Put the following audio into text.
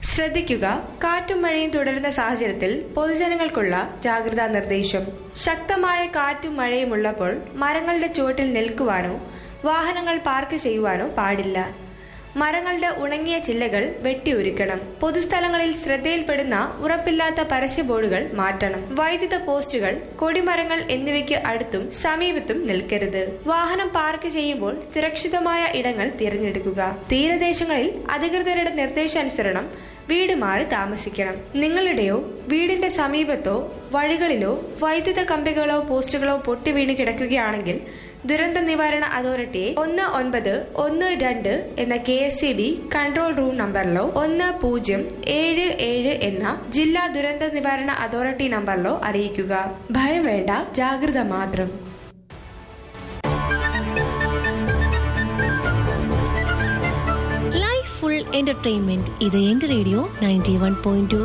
ശ്രദ്ധിക്കുക കാറ്റും മഴയും തുടരുന്ന സാഹചര്യത്തിൽ പൊതുജനങ്ങൾക്കുള്ള ജാഗ്രതാ നിർദ്ദേശം ശക്തമായ കാറ്റും മഴയും ഉള്ളപ്പോൾ മരങ്ങളുടെ ചുവട്ടിൽ നിൽക്കുവാനോ വാഹനങ്ങൾ പാർക്ക് ചെയ്യുവാനോ പാടില്ല മരങ്ങളുടെ ഉണങ്ങിയ ചില്ലകൾ വെട്ടിയൊരുക്കണം പൊതുസ്ഥലങ്ങളിൽ ശ്രദ്ധയിൽപ്പെടുന്ന ഉറപ്പില്ലാത്ത പരസ്യ ബോർഡുകൾ മാറ്റണം വൈദ്യുത പോസ്റ്റുകൾ കൊടിമരങ്ങൾ എന്നിവയ്ക്ക് അടുത്തും സമീപത്തും നിൽക്കരുത് വാഹനം പാർക്ക് ചെയ്യുമ്പോൾ സുരക്ഷിതമായ ഇടങ്ങൾ തിരഞ്ഞെടുക്കുക തീരദേശങ്ങളിൽ അധികൃതരുടെ നിർദ്ദേശാനുസരണം വീട് മാറി താമസിക്കണം നിങ്ങളുടെയോ വീടിന്റെ സമീപത്തോ വഴികളിലോ വൈദ്യുത കമ്പികളോ പോസ്റ്റുകളോ പൊട്ടി വീണ് കിടക്കുകയാണെങ്കിൽ ദുരന്ത നിവാരണ അതോറിറ്റിയെ ഒന്ന് ഒൻപത് ഒന്ന് രണ്ട് എന്ന K S C B control room നമ്പറിലോ ഒന്ന് പൂജ്യം ഏഴ് ഏഴ് എന്ന ജില്ലാ ദുരന്ത നിവാരണ അതോറിറ്റി നമ്പറിലോ അറിയിക്കുക ഭയം വേണ്ട ജാഗ്രത മാത്രം ലൈഫ് ഫുൾ എന്റർടൈൻമെന്റ് ഇത് എന്റെ radio ninety one point to